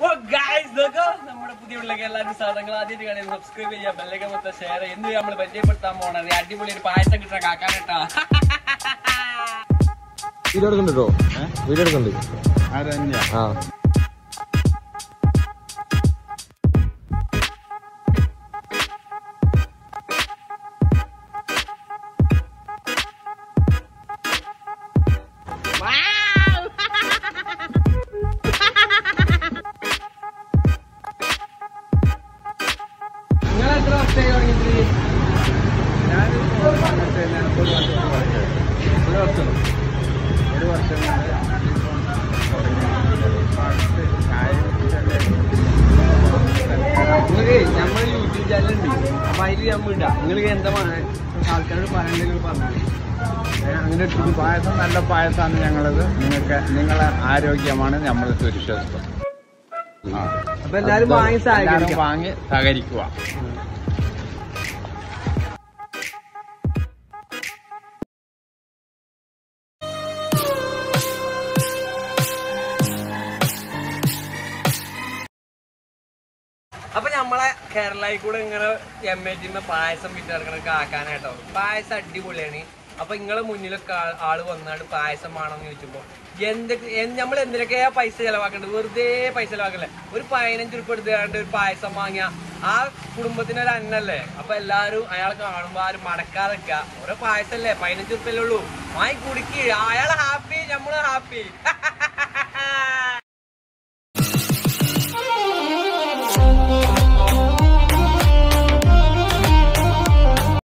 നമ്മുടെ പുതിയ ഉള്ളിലേക്ക് എല്ലാവരും സാധനങ്ങൾ ആദ്യമായിട്ട് കാണാൻ സബ്സ്ക്രൈബ് ചെയ്യാം ബെല്ലൊക്കെ മൊത്തം ഷെയർ എന്ന് നമ്മൾ പരിചയപ്പെടുത്താൻ പോണത് അടിപൊളി ഒരു പായസം കിട്ടാൻ കാക്കാനട്ടാ വീഡിയോ എടുക്കണ്ടോ വീഡിയോ എടുക്കണ്ട് അതന്നെ ആ നിങ്ങൾ എത്ര വർഷമായി തുടങ്ങിയിട്ട് ഞാനിപ്പോ മറ്റേ ഒരു വർഷം ഒരു വർഷം നിങ്ങൾക്ക് നമ്മൾ യൂട്യൂബ് ചാനൽ ഉണ്ട് അപ്പൊ അതിൽ നമ്മൾ ഇടാം നിങ്ങൾക്ക് എന്താ ആൾക്കാരോട് പറയണ്ടെങ്കിൽ പറഞ്ഞു അങ്ങനെ ഒരു പായസം നല്ല പായസമാണ് ഞങ്ങളത് നിങ്ങൾക്ക് നിങ്ങളെ ആരോഗ്യമാണ് നമ്മളെ വിശ്വസിക്കും അപ്പൊ എല്ലാരും വാങ്ങി സഹായിക്കാം എല്ലാവരും വാങ്ങി സഹകരിക്കുക അപ്പൊ നമ്മളെ കേരളയിൽ കൂടെ ഇങ്ങനെ എം എ ജിന്ന് പായസം വിറ്റിറക്കണ കാക്കാനാട്ടോ പായസം അടിപൊളിയാണ് അപ്പൊ നിങ്ങളെ മുന്നിലൊക്കെ ആ- ആള് വന്നാണ്ട് പായസം വേണമെന്ന് ചോദിച്ചപ്പോ എന്തൊക്കെ നമ്മൾ എന്തിനൊക്കെയാ പൈസ ചെലവാക്കേണ്ടത് വെറുതെ പൈസ ചെലവാക്കല്ലേ ഒരു പതിനഞ്ച് ഉറുപ്പ് എടുത്താണ്ട് ഒരു പായസം വാങ്ങിയ ആ കുടുംബത്തിന് ഒരു അന്നല്ലേ അപ്പൊ എല്ലാരും അയാൾ കാണുമ്പോ ആരും മടക്കാതെ നിൽക്കുക ഓരോ പായസല്ലേ പതിനഞ്ച് ഉറുപ്പല്ലേ ഉള്ളൂ വാങ്ങി കുടിക്ക് അയാൾ ഹാപ്പി നമ്മള് ഹാപ്പി